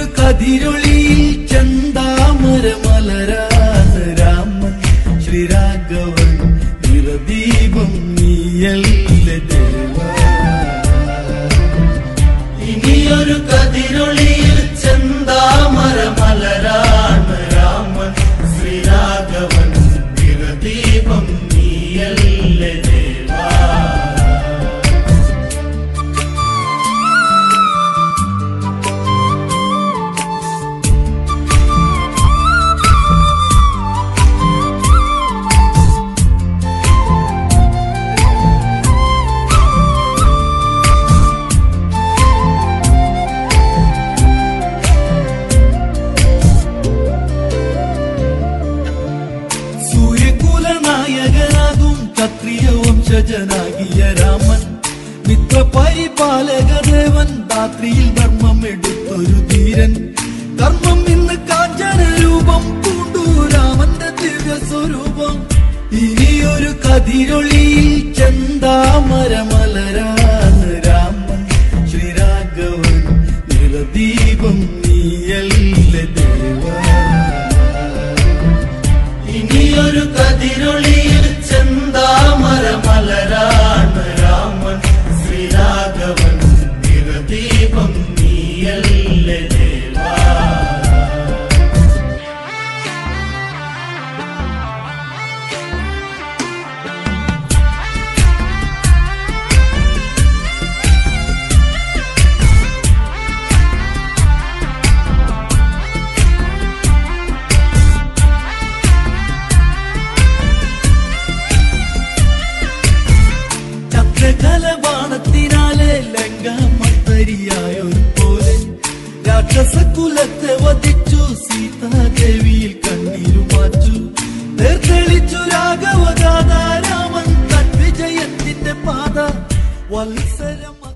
ഇനിയൊരു കതിരൊളിയിൽ ചന്താമര മലരാണ് രാമൻ ശ്രീരാഘവൻ നിറദീപം നീയല്ല ദേവ ഇനിയൊരു കതിരൊളിയിൽ ചന്താമര മലരാണ് രാമൻ ശ്രീരാഘവൻ നിറദീപം നീയല്ല ദേവ സൂര്യകുല നായകനാകും ക്ഷത്രിയ വംശജനാകിയ രാമൻ മിത്ര പരിപാലക ദേവൻ രാത്രിയിൽ ധർമ്മം എടുത്തൊരു ധീരൻ കർമ്മം ഇന്ന് കാഞ്ചന രൂപം പൂണ്ടു രാമന്റെ ദിവ്യ സ്വരൂപം ഇനിയൊരു കതിരൊളിയിൽ ചന്താമര മലരാണ് രാമൻ ശ്രീരാഘവൻ നിറദീപം നീയല്ല ദേവ ഇനിയൊരു കതിരൊളിയിൽ ചന്താമര മലരാണ് രാമൻ ശ്രീരാഘവൻ നിറദീപം നീയല്ല ദേവാ ചക്രകലബാണത്തിനാലെ ലങ്ക മത്തരിയായൊരു പോലെ രാക്ഷസകുലത്തെ വധിച്ചു സീതാദേവിയിൽ കണ്ണീരു മാച്ചു തെളിച്ചു രാഘവഗാഥ രാമൻ തൻ വിജയത്തിന്റെ പാത വത്സ